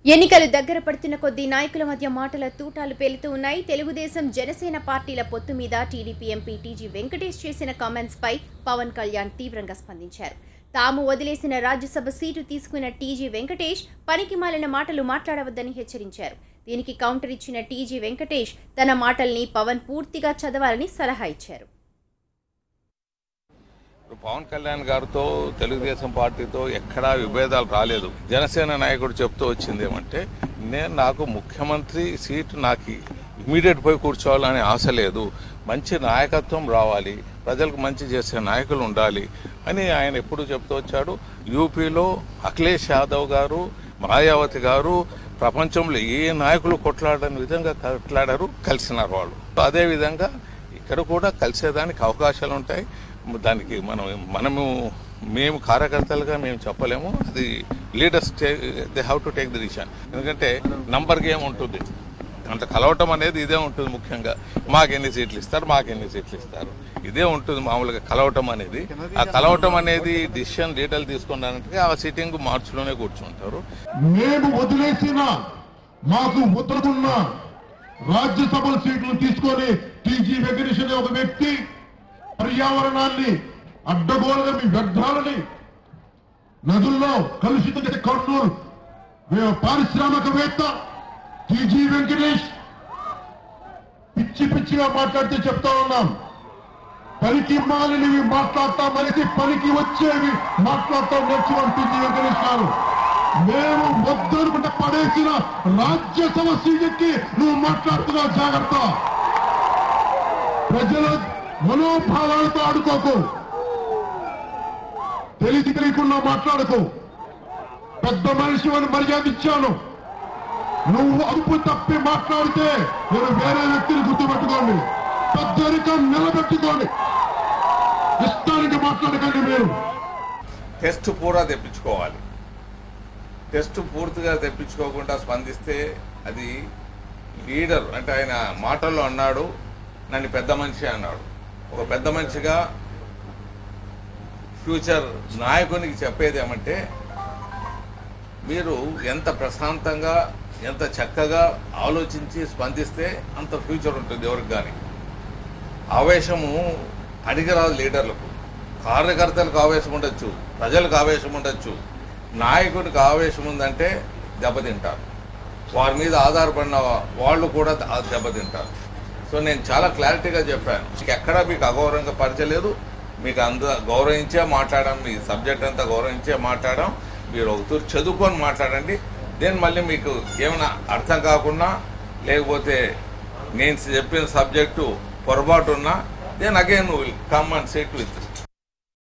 ఎన్నికలు దగ్గర పడుతున్న కొద్దీ నాయకుల మధ్య మాటల తూటాలు పేలుతూ ఉన్నాయి తెలుగుదేశం జనసేన పార్టీల పొత్తు మీద టీడీపీ ఎంపీ టీజీ వెంకటేష్ చేసిన కామెంట్స్ పై పవన్ కళ్యాణ్ తీవ్రంగా స్పందించారు తాము వదిలేసిన రాజ్యసభ సీటు తీసుకున్న టీజీ వెంకటేష్ పనికి మాలిన మాటలు మాట్లాడవద్దని హెచ్చరించారు దీనికి కౌంటర్ ఇచ్చిన టీజీ వెంకటేష్ తన మాటల్ని పవన్ పూర్తిగా చదవాలని సలహా ఇచ్చారు ఇప్పుడు పవన్ కళ్యాణ్ గారితో తెలుగుదేశం పార్టీతో ఎక్కడా విభేదాలు రాలేదు జనసేన నాయకుడు చెప్తూ వచ్చింది ఏమంటే నేను నాకు ముఖ్యమంత్రి సీటు నాకు ఇమీడియట్ పోయి కూర్చోవాలనే ఆశ లేదు మంచి నాయకత్వం రావాలి ప్రజలకు మంచి చేసే నాయకులు ఉండాలి అని ఆయన ఎప్పుడు చెప్తూ వచ్చాడు యూపీలో అఖిలేష్ యాదవ్ గారు మాయావతి గారు ప్రపంచంలో ఏ నాయకులు కొట్లాడని విధంగా కొట్లాడారు కలిసినారు వాళ్ళు అదే విధంగా ఇక్కడ కూడా కలిసేదానికి అవకాశాలు ఉంటాయి దానికి మనం మనము మేము కార్యకర్తలుగా మేము చెప్పలేము అది leaders they have to take the decision ఎందుకంటే నంబర్ గేమ్ ఉంటుంది అంత కలవటం అనేది ఇదే ఉంటుంది ముఖ్యంగా మాకెన్ని సీట్లు ఇస్తారు మాకెన్ని సీట్లు ఇస్తారు ఇదే ఉంటుంది మామూలుగా కలవటం అనేది ఆ కలవటం అనేది డిసిషన్ డీటెయిల్ తీసుకున్నారంటే ఆ సిట్టింగ్ మార్చిలోనే కూర్చుంటారు మేము వదిలేసిన మాకు ముద్రకున్న రాజ్యసభ సీట్లు తీసుకొని టీజీ వెంకటేష్ అనే ఒక వ్యక్తి పర్యావరణాన్ని అడ్డగోలుగా మీ వ్యర్థాలని నదుల్లో కలుషిత కర్నూలు వే- పారిశ్రామికవేత్త టీజీ వెంకటేష్ పిచ్చి పిచ్చిగా మాట్లాడితే చెప్తా ఉన్నాం పనికి మాలినవి మాట్లాడతాం మనిషి పనికి వచ్చేవి మాట్లాడతాం నేర్చుకోండి టీజీ వెంకటేష్ గారు మేము వద్దనుకుంటే పడేసిన రాజ్యసభ సీటుకి నువ్వు మాట్లాడుతున్నావు జాగ్రత్త ప్రజల మనోభావాలతో ఆడుకోకు తెలిసి తెలియకుండా మాట్లాడుకో పెద్ద మనిషి అని మర్యాద ఇచ్చాను నువ్వు అదుపు తప్పి మాట్లాడితే నేను వేరే వ్యక్తిని గుర్తుపెట్టుకోండి పెద్దరికం నిలబెట్టుకోండి ఇష్టానికి మాట్లాడకండి మీరు టెస్ట్ పూరా తెప్పించుకోవాలి టెస్ట్ పూర్తిగా తెప్పించుకోకుండా స్పందిస్తే అది లీడర్ అంటే ఆయన మాటల్లో అన్నాడు నన్ను పెద్ద మనిషి అన్నాడు ఒక పెద్ద మనిషిగా ఫ్యూచర్ నాయకునికి చెప్పేది ఏమంటే మీరు ఎంత ప్రశాంతంగా ఎంత చక్కగా ఆలోచించి స్పందిస్తే అంత ఫ్యూచర్ ఉంటుంది ఎవరికి కానీ ఆవేశము అడిగరాదు లీడర్లకు కార్యకర్తలకు ఆవేశం ఉండొచ్చు ప్రజలకు ఆవేశం ఉండొచ్చు నాయకుడికి ఆవేశం ఉందంటే దెబ్బతింటారు వారి మీద ఆధారపడిన వాళ్ళు కూడా ద- దెబ్బతింటారు సో నేను చాలా క్లారిటీగా చెప్పాను మీకు ఎక్కడా మీకు అగౌరవంగా పరిచలేదు మీకు అంత గౌరవించే మాట్లాడాం మీ సబ్జెక్ట్ అంతా గౌరవించే మాట్లాడాం మీరు ఒక తూరు చదువుకొని మాట్లాడండి దెన్ మళ్ళీ మీకు ఏమైనా అర్థం కాకుండా లేకపోతే నేను చెప్పిన సబ్జెక్టు పొరపాటు ఉన్నా then again will come and set with